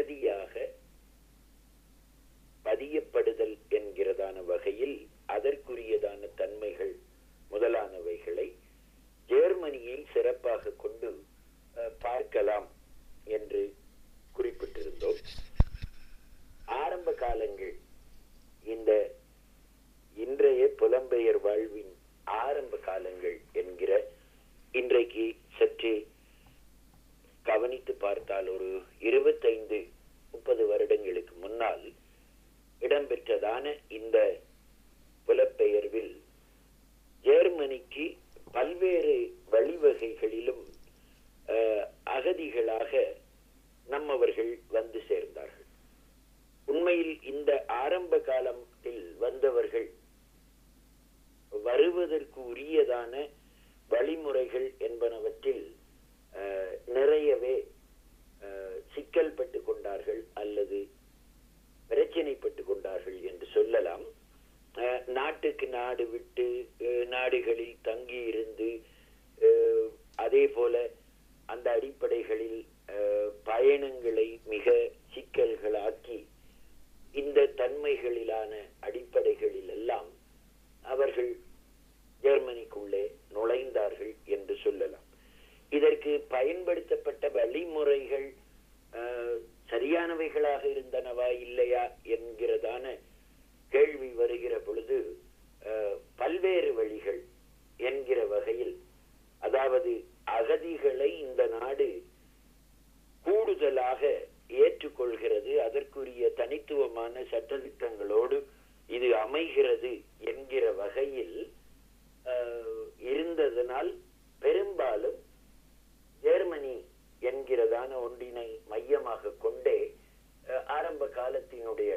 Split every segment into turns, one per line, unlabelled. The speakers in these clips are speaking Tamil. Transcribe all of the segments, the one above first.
அகதியாக பதியப்படுதல் என்கிறதான வகையில் அதற்குரியதான தன்மைகள் முதலானவைகளை ஜெர்மனியை சிறப்பாக கொண்டு அஹ், பார்க்கலாம் என்று குறிப்பிட்டிருந்தோம் ஆரம்ப காலங்கள் இந்த இன்றைய புலம்பெயர் வாழ்வின் ஆரம்ப காலங்கள் என்கிற இன்றைக்கு சற்றே கவனித்து பார்த்தால் ஒரு இருபத்தைந்து முப்பது வருடங்களுக்கு முன்னால் இடம்பெற்றதான இந்த புலப்பெயர்வில் ஜெர்மனிக்கு பல்வேறு வழிவகைகளிலும் அஹ், அகதிகளாக நம்மவர்கள் வந்து சேர்ந்தார்கள் உண்மையில் இந்த ஆரம்ப காலத்தில் வந்தவர்கள் வருவதற்கு உரியதான வழிமுறைகள் என்பனவற்றில் அஹ், நிறையவே அஹ், சிக்கல் பட்டு கொண்டார்கள் அல்லது பிரச்சனைப்பட்டு கொண்டார்கள் என்று சொல்லலாம் அஹ், நாட்டுக்கு நாடு விட்டு அஹ், நாடுகளில் தங்கி இருந்து அஹ், அதே போல அந்த அடிப்படைகளில் அஹ், பயணங்களை மிக சிக்கல்களாக்கி இந்த தன்மைகளிலான அடிப்படைகளில் எல்லாம் அவர்கள் ஜெர்மனிக்குள்ளே நுழைந்தார்கள் என்று சொல்லலாம் இதற்கு பயன்படுத்தப்பட்ட வழிமுறைகள் அஹ், சரியானவைகளாக இருந்தனவா இல்லையா என்கிறதான கேள்வி வருகிற பொழுது அஹ், பல்வேறு வழிகள் என்கிற வகையில் அதாவது அகதிகளை இந்த நாடு கூடுதலாக ஏற்றுக்கொள்கிறது அதற்குரிய தனித்துவமான சட்டத்திட்டங்களோடு இது அமைகிறது என்கிற வகையில் அஹ், இருந்ததனால் பெரும்பாலும் ஜெர்மனி என்கிறதான ஒன்றினை மையமாக கொண்டே அஹ், ஆரம்ப காலத்தினுடைய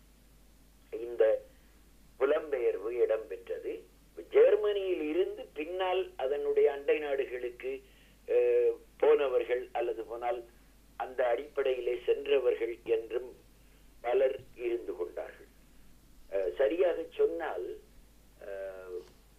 இந்த புலம்பெயர்வு இடம்பெற்றது ஜெர்மனியில் இருந்து பின்னால் அதனுடைய அண்டை நாடுகளுக்கு அஹ், போனவர்கள் அல்லது போனால் அந்த அடிப்படையிலே சென்றவர்கள் என்றும் பலர் இருந்து கொண்டார்கள் அஹ், சரியாக சொன்னால் அஹ்,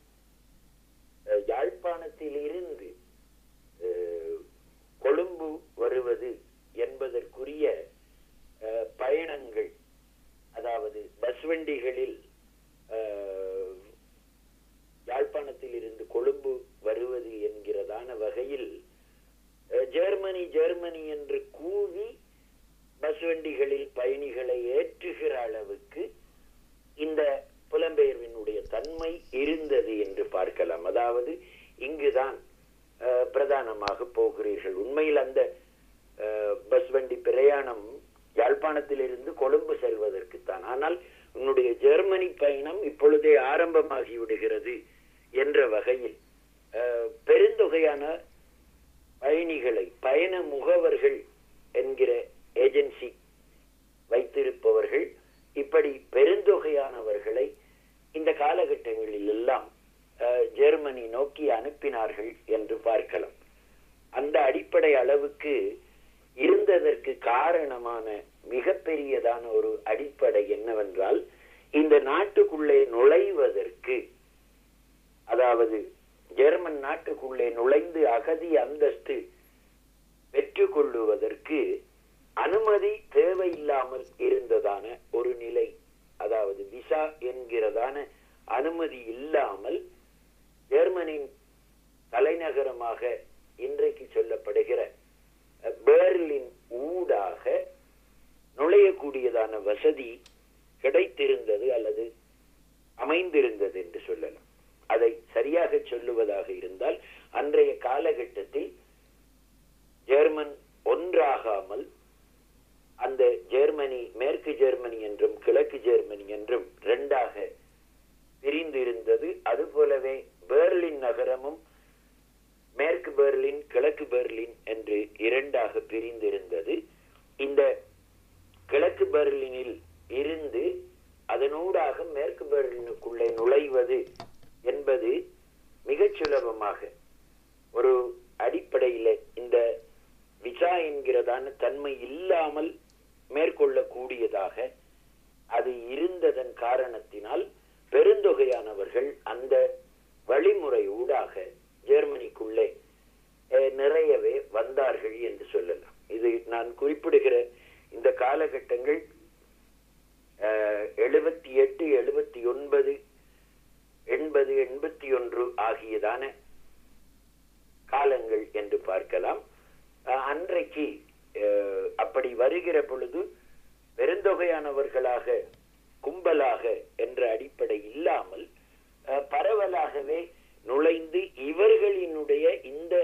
அஹ், யாழ்ப்பாணத்தில் இருந்து அஹ், கொழும்பு வருவது என்பதற்குரிய அஹ், பயணங்கள் அதாவது பஸ் வண்டிகளில் அஹ், யாழ்ப்பாணத்தில் இருந்து கொழும்பு வருவது என்கிறதான வகையில் அஹ், ஜெர்மனி ஜெர்மனி என்று கூவி பஸ் வண்டிகளில் பயணிகளை ஏற்றுகிற அளவுக்கு இந்த புலம்பெயர்வினுடைய தன்மை இருந்தது என்று பார்க்கலாம் அதாவது இங்குதான் அஹ், பிரதானமாக போகிறீர்கள் உண்மையில் அந்த அஹ், பஸ் வண்டி பிரயாணம் யாழ்ப்பாணத்திலிருந்து கொழும்பு செல்வதற்குத்தான் ஆனால் உன்னுடைய ஜெர்மனி பயணம் இப்பொழுதே ஆரம்பமாகி விடுகிறது என்ற வகையில் அஹ், பெருந்தொகையான பயணிகளை பயண முகவர்கள் என்கிற ஏஜென்சி வைத்திருப்பவர்கள் இப்படி பெருந்தொகையானவர்களை இந்த காலகட்டங்களில் எல்லாம் அஹ், ஜெர்மனி நோக்கி அனுப்பினார்கள் என்று பார்க்கலாம் அந்த அடிப்படை அளவுக்கு இருந்ததற்கு காரணமான மிகப்பெரியதான ஒரு அடிப்படை என்னவென்றால் இந்த நாட்டுக்குள்ளே நுழைவதற்கு அதாவது ஜெர்மன் நாட்டுக்குள்ளே நுழைந்து அகதி அந்தஸ்து பெற்றுக்கொள்ளுவதற்கு அனுமதி தேவையில்லாமல் இருந்ததான ஒரு நிலை அதாவது விசா என்கிறதான அனுமதி இல்லாமல் ஜெர்மனின் தலைநகரமாக இன்றைக்கு சொல்லப்படுகிற அஹ், பெர்லின் ஊடாக நுழையக்கூடியதான வசதி கிடைத்திருந்தது அல்லது அமைந்திருந்தது என்று சொல்லலாம் அதை சரியாக சொல்லுவதாக இருந்தால் அன்றைய காலகட்டத்தில் ஜெர்மன் ஒன்றாகாமல் அந்த ஜெர்மனி மேற்கு ஜெர்மனி என்றும் கிழக்கு ஜெர்மனி என்றும் இரண்டாக பிரிந்திருந்தது அதுபோலவே பெர்லின் நகரமும் மேற்கு பெர்லின் கிழக்கு பெர்லின் என்று இரண்டாக பிரிந்திருந்தது இந்த கிழக்கு பெர்லினில் இருந்து அதனூடாக மேற்கு பெர்லினுக்குள்ளே நுழைவது என்பது மிகச் சுலபமாக ஒரு அடிப்படையில இந்த விசா என்கிறதான தன்மை இல்லாமல் மேற்கொள்ளக்கூடியதாக அது இருந்ததன் காரணத்தினால் பெருந்தொகையானவர்கள் அந்த வழிமுறை ஊடாக ஜெர்மனிக்குள்ளே அஹ், நிறையவே வந்தார்கள் என்று சொல்லலாம் இது நான் குறிப்பிடுகிற இந்த காலகட்டங்கள் எழுபத்தி எட்டு எழுபத்தி ஒன்பது எண்பது எண்பத்தி ஒன்று ஆகியதான காலங்கள் என்று பார்க்கலாம் அஹ், அன்றைக்கு அஹ், அப்படி வருகிற பொழுது பெருந்தொகையானவர்களாக கும்பலாக என்ற அடிப்படை இல்லாமல் அஹ், பரவலாகவே நுழைந்து இவர்களினுடைய இந்த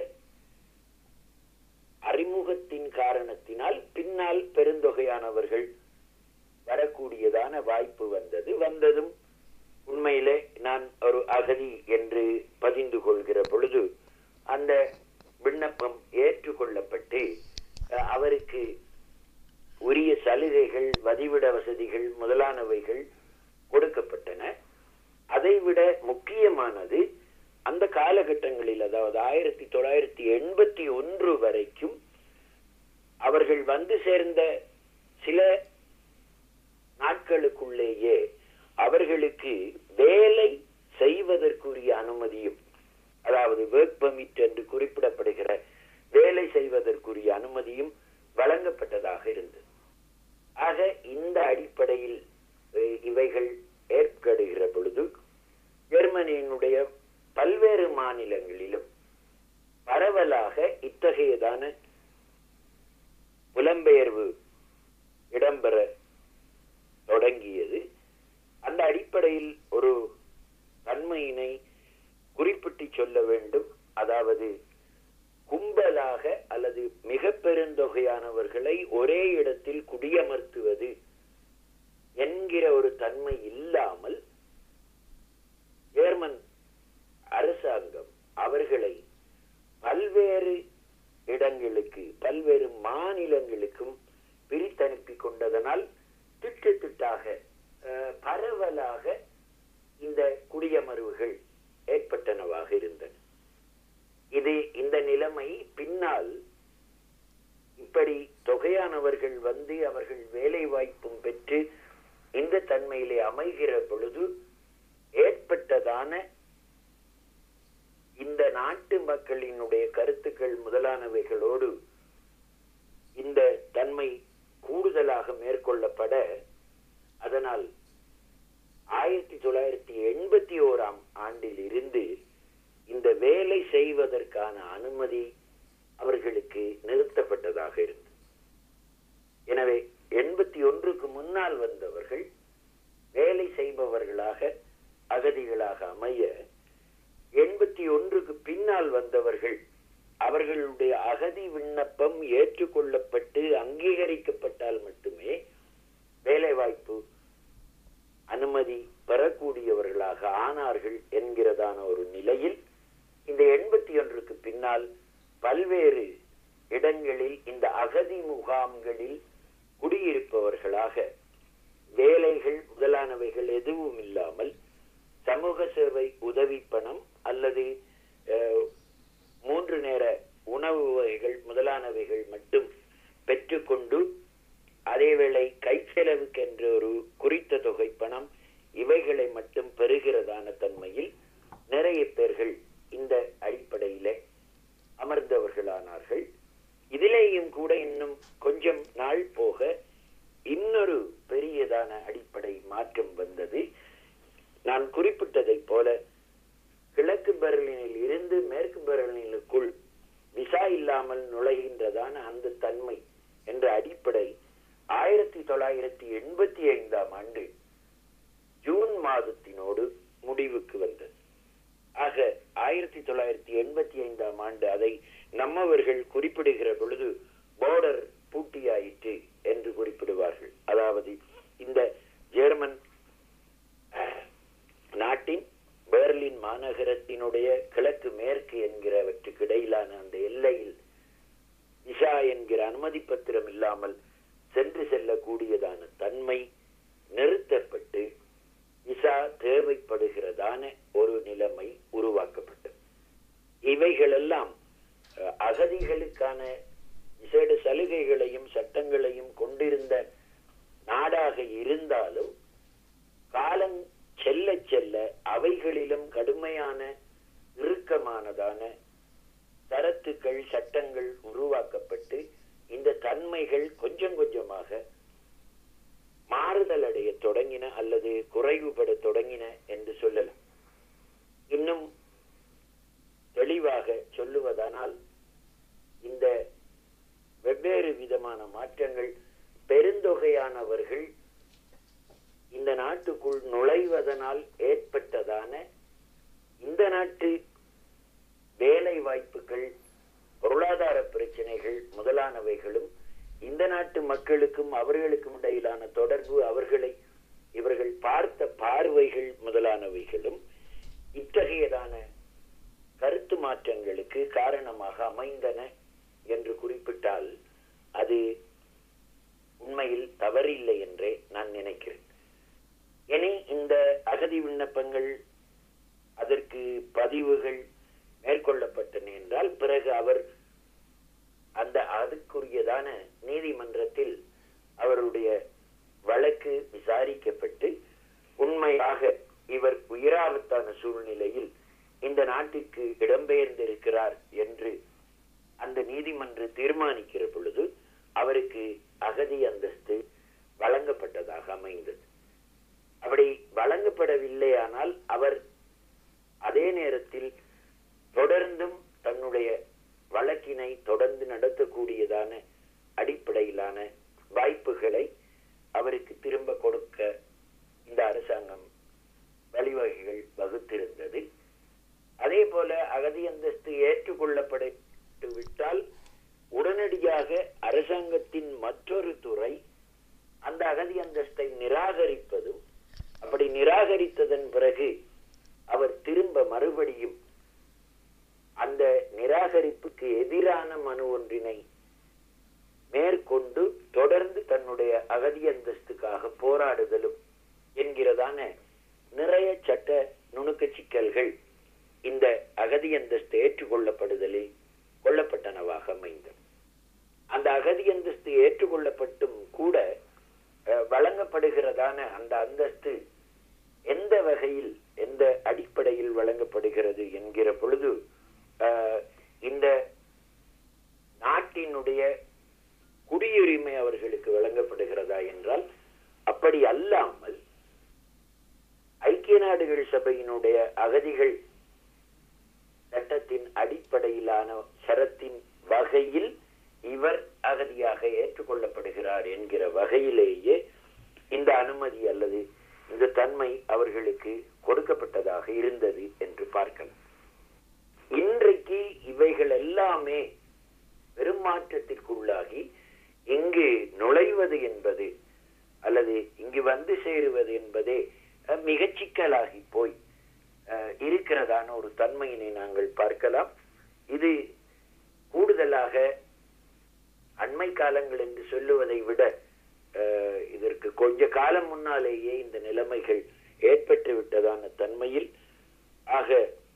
அறிமுகத்தின் காரணத்தினால் பின்னால் பெருந்தொகையானவர்கள் வரக்கூடியதான வாய்ப்பு வந்தது வந்ததும் உண்மையிலே நான் ஒரு அகதி என்று பதிந்து கொள்கிற பொழுது அந்த விண்ணப்பம் ஏற்றுக்கொள்ளப்பட்டு அஹ், அவருக்கு உரிய சலுகைகள் வதிவிட வசதிகள் முதலானவைகள் கொடுக்கப்பட்டன அதைவிட முக்கியமானது அந்த காலகட்டங்களில் அதாவது ஆயிரத்தி தொள்ளாயிரத்தி எண்பத்தி ஒன்று வரைக்கும் அவர்கள் வந்து சேர்ந்த சில நாட்களுக்குள்ளேயே அவர்களுக்கு வேலை செய்வதற்குரிய அனுமதியும் அதாவது ஒர்க் பெர்மிட் என்று குறிப்பிடப்படுகிற வேலை செய்வதற்குரிய அனுமதியும் வழங்கப்பட்டதாக இருந்தது ஆக இந்த அடிப்படையில் அஹ், இவைகள் ஏற்படுகிற பொழுது ஜெர்மனியினுடைய பல்வேறு மாநிலங்களிலும் பரவலாக இத்தகையதான புலம்பெயர்வு இடம்பெற தொடங்கியது அந்த அடிப்படையில் ஒரு தன்மையினை குறிப்பிட்டு சொல்ல வேண்டும் அதாவது கும்பலாக அல்லது மிக பெருந்தொகையானவர்களை ஒரே இடத்தில் குடியமர்த்துவது என்கிற ஒரு தன்மை இல்லாமல் ஜெர்மன் அரசாங்கம் அவர்களை பல்வேறு இடங்களுக்கு பல்வேறு மாநிலங்களுக்கும் பிரித்தனுப்பி கொண்டதனால் திட்டு திட்டாக அஹ், பரவலாக இந்த குடியமர்வுகள் ஏற்பட்டனவாக இருந்தன இது இந்த நிலைமை பின்னால் இப்படி தொகையானவர்கள் வந்து அவர்கள் வேலை வாய்ப்பும் பெற்று இந்த தன்மையிலே அமைகிற பொழுது ஏற்பட்டதான இந்த நாட்டு மக்களினுடைய கருத்துக்கள் முதலானவைகளோடு இந்த தன்மை கூடுதலாக மேற்கொள்ளப்பட அதனால் ஆயிரத்தி தொள்ளாயிரத்தி எண்பத்தி ஓராம் ஆண்டில் இருந்து இந்த வேலை செய்வதற்கான அனுமதி அவர்களுக்கு நிறுத்தப்பட்டதாக இருந்தது எனவே எண்பத்தி ஒன்றுக்கு முன்னால் வந்தவர்கள் வேலை செய்பவர்களாக அகதிகளாக அமைய எண்பத்தி ஒன்றுக்கு பின்னால் வந்தவர்கள் அவர்களுடைய அகதி விண்ணப்பம் ஏற்றுக்கொள்ளப்பட்டு அங்கீகரிக்கப்பட்டால் மட்டுமே வேலைவாய்ப்பு அனுமதி பெறக்கூடியவர்களாக ஆனார்கள் என்கிறதான ஒரு நிலையில் இந்த எண்பத்தி ஒன்றுக்கு பின்னால் பல்வேறு இடங்களில் இந்த அகதி முகாம்களில் குடியிருப்பவர்களாக வேலைகள் முதலானவைகள் எதுவும் இல்லாமல் சமூக சேவை உதவி பணம் அல்லது அஹ், மூன்று நேர உணவு வகைகள் முதலானவைகள் மட்டும் பெற்றுக்கொண்டு அதேவேளை கைச்செலவுக்கென்ற ஒரு குறித்த தொகை பணம் இவைகளை மட்டும் பெறுகிறதான தன்மையில் நிறைய பேர்கள் இந்த அடிப்படையிலே அமர்ந்தவர்களானார்கள் இதிலேயும் கூட இன்னும் கொஞ்சம் நாள் போக இன்னொரு பெரியதான அடிப்படை மாற்றம் வந்தது நான் குறிப்பிட்டதைப் போல கிழக்கு பெர்லினில் இருந்து மேற்கு பெர்லினுக்குள் விசா இல்லாமல் நுழைகின்றதான அந்த தன்மை என்ற அடிப்படை ஆயிரத்தி தொள்ளாயிரத்தி எண்பத்தி ஐந்தாம் ஆண்டு ஜூன் மாதத்தினோடு முடிவுக்கு வந்தது ஆக ஆயிரத்தி தொள்ளாயிரத்தி எண்பத்தி ஐந்தாம் ஆண்டு அதை நம்மவர்கள் குறிப்பிடுகிற பொழுது பார்டர் பூட்டியாயிற்று என்று குறிப்பிடுவார்கள் அதாவது இந்த ஜெர்மன் அஹ், நாட்டின் பெர்லின் மாநகரத்தினுடைய கிழக்கு மேற்கு என்கிறவற்றுக்கு இடையிலான அந்த எல்லையில் இஷா என்கிற அனுமதி பத்திரம் இல்லாமல் சென்று செல்லக்கூடியதான தன்மை நிறுத்தப்பட்டு விசா தேவைப்படுகிறதான ஒரு நிலைமை உருவாக்கப்பட்டது இவைகளெல்லாம் அஹ், அகதிகளுக்கான விசேட சலுகைகளையும் சட்டங்களையும் கொண்டிருந்த நாடாக இருந்தாலும் காலம் செல்ல செல்ல அவைகளிலும் கடுமையான இறுக்கமானதான சரத்துக்கள் சட்டங்கள் உருவாக்கப்பட்டு இந்த தன்மைகள் கொஞ்சம் கொஞ்சமாக மாறுதல் அடைய தொடங்கின அல்லது குறைவுபட தொடங்கின என்று சொல்லலாம் இன்னும் தெளிவாக சொல்லுவதானால் இந்த வெவ்வேறு விதமான மாற்றங்கள் பெருந்தொகையானவர்கள் இந்த நாட்டுக்குள் நுழைவதனால் ஏற்பட்டதான இந்த நாட்டு வேலை வாய்ப்புகள் பொருளாதார பிரச்சனைகள் முதலானவைகளும் இந்த நாட்டு மக்களுக்கும் அவர்களுக்கும் இடையிலான தொடர்பு அவர்களை இவர்கள் பார்த்த பார்வைகள் முதலானவைகளும் இத்தகையதான கருத்து மாற்றங்களுக்கு காரணமாக அமைந்தன என்று குறிப்பிட்டால் அது உண்மையில் தவறில்லை என்றே நான் நினைக்கிறேன் இனி இந்த அகதி விண்ணப்பங்கள் அதற்கு பதிவுகள் மேற்கொள்ளப்பட்டன என்றால் பிறகு அவர் அந்த அதுக்குரியதான நீதிமன்றத்தில் அவருடைய வழக்கு விசாரிக்கப்பட்டு உண்மையாக இவர் உயிராபத்தான சூழ்நிலையில் இந்த நாட்டிற்கு இடம்பெயர்ந்திருக்கிறார் என்று அந்த நீதிமன்றம் தீர்மானிக்கிற பொழுது அவருக்கு அகதி அந்தஸ்து வழங்கப்பட்டதாக அமைந்தது அப்படி வழங்கப்படவில்லையானால் அவர் அதே நேரத்தில் தொடர்ந்தும் தன்னுடைய வழக்கினை தொடர்ந்து நடத்தக்கூடியதான அடிப்படையிலான வாய்ப்புகளை அவருக்கு திரும்ப கொடுக்க இந்த அரசாங்கம் வழிவகைகள் வகுத்திருந்தது அதே போல அகதி அந்தஸ்து ஏற்றுக்கொள்ளப்பட்டு விட்டால் உடனடியாக அரசாங்கத்தின் மற்றொரு துறை அந்த அகதி அந்தஸ்தை நிராகரிப்பதும் அப்படி நிராகரித்ததன் பிறகு அவர் திரும்ப மறுபடியும் அந்த நிராகரிப்புக்கு எதிரான மனு ஒன்றினை மேற்கொண்டு தொடர்ந்து தன்னுடைய அகதி அந்தஸ்துக்காக போராடுதலும் என்கிறதான நிறைய சட்ட நுணுக்க சிக்கல்கள் இந்த அகதி அந்தஸ்து ஏற்றுக்கொள்ளப்படுதலில் கொள்ளப்பட்டனவாக அமைந்தது அந்த அகதி அந்தஸ்து ஏற்றுக்கொள்ளப்பட்டும் கூட வழங்கப்படுகிறதான அந்த அந்தஸ்து எந்த வகையில் எந்த அடிப்படையில் வழங்கப்படுகிறது என்கிற பொழுது இந்த நாட்டினுடைய குடியுரிமை அவர்களுக்கு வழங்கப்படுகிறதா என்றால் அப்படி அல்லாமல் ஐக்கிய நாடுகள் சபையினுடைய அகதிகள் சட்டத்தின் அடிப்படையிலான சரத்தின் வகையில் இவர் அகதியாக ஏற்றுக்கொள்ளப்படுகிறார் என்கிற வகையிலேயே இந்த அனுமதி அல்லது இந்த தன்மை அவர்களுக்கு கொடுக்கப்பட்டதாக இருந்தது என்று பார்க்கலாம் இன்றைக்கு இவைகள் எல்லாமே பெருமாற்றத்திற்குள்ளாகி இங்கு நுழைவது என்பது அல்லது இங்கு வந்து சேருவது என்பதே மிக சிக்கலாகி போய் இருக்கிறதான ஒரு தன்மையினை நாங்கள் பார்க்கலாம் இது கூடுதலாக அண்மை காலங்கள் என்று சொல்லுவதை விட இதற்கு கொஞ்ச காலம் முன்னாலேயே இந்த நிலைமைகள் ஏற்பட்டு விட்டதான தன்மையில் ஆக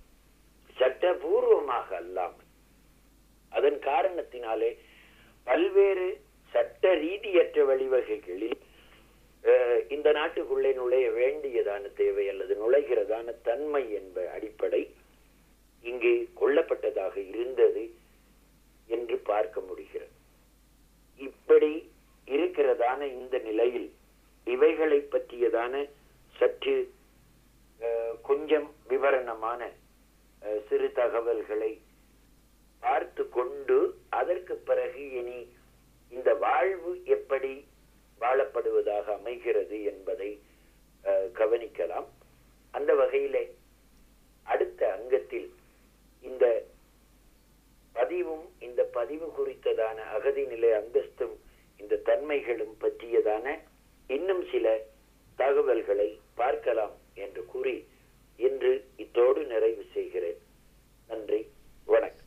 சட்டபூர்வமாக அல்லாமல் அதன் காரணத்தினாலே பல்வேறு சட்ட ரீதியற்ற வழிவகைகளில் இந்த நாட்டுக்குள்ளே நுழைய வேண்டியதான தேவை அல்லது நுழைகிறதான தன்மை என்ப அடிப்படை இங்கு கொல்லப்பட்டதாக இருந்தது என்று பார்க்க முடிகிறது இப்படி இருக்கிறதான இந்த நிலையில் இவைகளை பற்றியதான சற்று கொஞ்சம் விவரணமான சிறு தகவல்களை பார்த்து கொண்டு அதற்கு பிறகு இனி இந்த வாழ்வு எப்படி வாழப்படுவதாக அமைகிறது என்பதை கவனிக்கலாம் அந்த வகையிலே அடுத்த அங்கத்தில் இந்த பதிவும் இந்த பதிவு குறித்ததான அகதி நிலை அந்தஸ்தும் இந்த தன்மைகளும் பற்றியதான இன்னும் சில தகவல்களை பார்க்கலாம் என்று கூறி இன்று இத்தோடு நிறைவு செய்கிறேன் நன்றி வணக்கம்